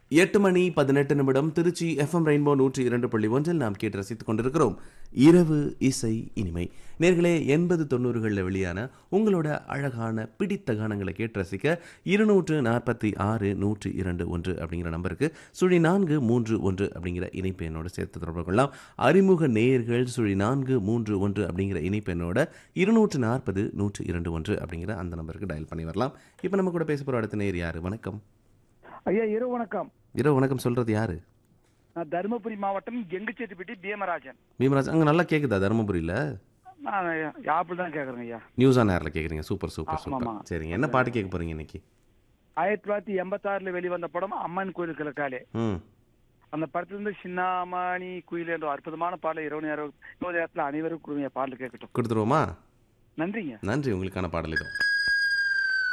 எட்டு மணி பதினெட்டு நிமிடம் திருச்சி எஃப்எம் ரெயின்போ நூற்றி இரண்டு புள்ளி ஒன்றில் நாம் கேட்டு ரசித்துக் கொண்டிருக்கிறோம் இரவு இசை இனிமை நேர்களே எண்பது தொண்ணூறுகளில் வெளியான உங்களோட அழகான பிடித்த கானங்களை கேட்டு ரசிக்க இருநூற்று நாற்பத்தி ஆறு நூற்றி இரண்டு ஒன்று அப்படிங்கிற நம்பருக்கு சுழி நான்கு மூன்று ஒன்று அப்படிங்கிற இணைப்பு எண்ணோடு சேர்த்து தொடர்பு கொள்ளலாம் அறிமுக நேயர்கள் சுழி நான்கு மூன்று ஒன்று அப்படிங்கிற இணைப்பு எண்ணோட இருநூற்று நாற்பது நூற்றி இரண்டு ஒன்று அப்படிங்கிற அந்த நம்பருக்கு டயல் பண்ணி வரலாம் இப்போ நம்ம கூட பேச போகிற அடுத்த நேர் யார் வணக்கம் ஐயா இரவு வணக்கம் இரவு வணக்கம் சொல்றது யாரு நான் தருமபுரி மாவட்டம் எங்குச்சேட்டுப்பட்டி பீமராஜன் பீமராஜ் அங்கே நல்லா கேட்குதா தருமபுரியில் நான் யாப்பில் தான் கேட்குறேங்க ஐயா நியூஸ் ஆன் ஏரில் கேட்குறீங்க சூப்பர் சூப்பர் ஆமா, சூப்பர் ஆமா. சரிங்க என்ன பாட்டு கேட்க போறீங்க இன்னைக்கு ஆயிரத்தி தொள்ளாயிரத்தி எண்பத்தாறுல வெளிவந்த படம் அம்மன் கோயில் கிழக்காலே ம் அந்த படத்துல இருந்து சின்னாமணி குயில் என்ற அற்புதமான பாடல் இரவு நேரம் இரவு நேரத்தில் அனைவரும் குழுமைய பாடல் கேட்கட்டும் கொடுத்துருவோமா நன்றிங்க நன்றி உங்களுக்கான பாடல் இது